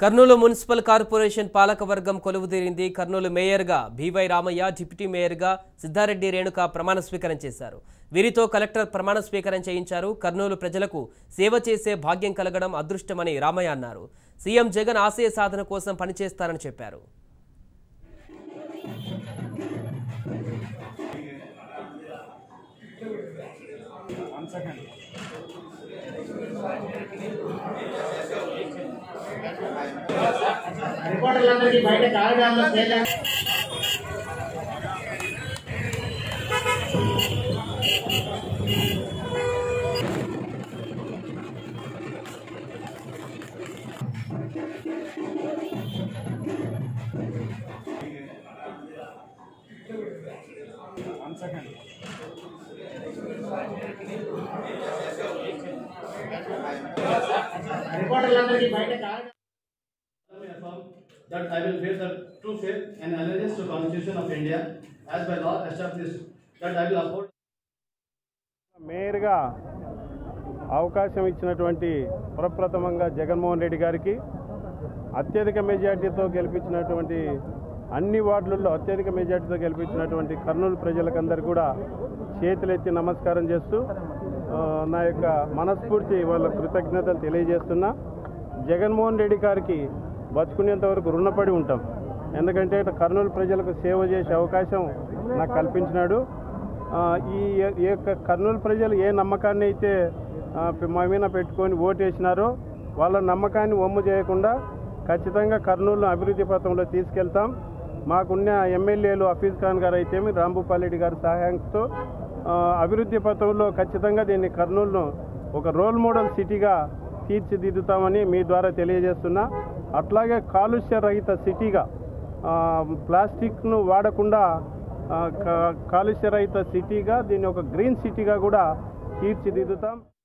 Kurnool municipal corporation పాలకవర్గం కొలువుదీరింది కర్నూలు మేయర్గా by Ramayya deputy మేయర్గా సిద్ధారెడ్డి రేణుక ప్రమాణ స్వీకారం చేశారు వీరితో కలెక్టర్ ప్రమాణ స్వీకారం చేయించారు కర్నూలు ప్రజలకు సేవ చేసే భాగ్యం కలగడం అదృష్టమని రామయ్య అన్నారు సీఎం జగన్ ఆశయ సాధన కోసం పనిచేస్తారని చెప్పారు రిపోర్టర్లందరికీ బయట కారిడార్లో చేయాలి రిపోర్టర్లందరికీ బయట corridor I affirm that I will bear the true faith and allegiance to the Constitution of India as by law established, that I will uphold మేయర్గా అవకాశం ఇచ్చినటువంటి ప్రప్రథమంగా జగన్మోహన్ రెడ్డి గారికి అత్యధిక మెజార్టీతో గెలిపించినటువంటి అన్ని వార్డులలో అత్యధిక మెజార్టీతో గెలిపించినటువంటి కర్నూలు ప్రజలకందరూ కూడా చేతులెత్తి నమస్కారం చేస్తూ ఆ, నా యొక్క మనస్ఫూర్తి వాళ్ళ కృతజ్ఞతలు తెలియజేస్తున్నా జగన్మోహన్ రెడ్డి గారికి బతుకునేంత వరకు రుణపడి ఉంటాం ఎందుకంటే కర్నూలు ప్రజలకు సేవ చేసే అవకాశం నాకు కల్పించినాడు ఆ, ఈ ఈ యొక్క కర్నూలు ప్రజలు ఏ నమ్మకాన్ని అయితే ఆ, మా మీద పెట్టుకొని ఓటేసినారో వాళ్ళ నమ్మకాన్ని ఒమ్ము చేయకుండా ఖచ్చితంగా కర్నూలును అభివృద్ధి పథంలో తీసుకెళ్తాం మాకున్న ఎమ్మెల్యేలు హఫీజ్ ఖాన్ గారు అయితే రాంభూపాల్ గారి సహాయంతో ఆ, అభివృద్ధి పథంలో ఖచ్చితంగా దీన్ని కర్నూలును ఒక రోల్ మోడల్ సిటీగా తీర్చిదిద్దుతామని మీ ద్వారా తెలియజేస్తున్నా అట్లాగే కాలుష్య రహిత సిటీగా ఆ, ప్లాస్టిక్ను వాడకుండా ఆ, కా- కాలుష్య రహిత సిటీగా దీన్ని ఒక గ్రీన్ సిటీగా కూడా తీర్చిదిద్దుతాం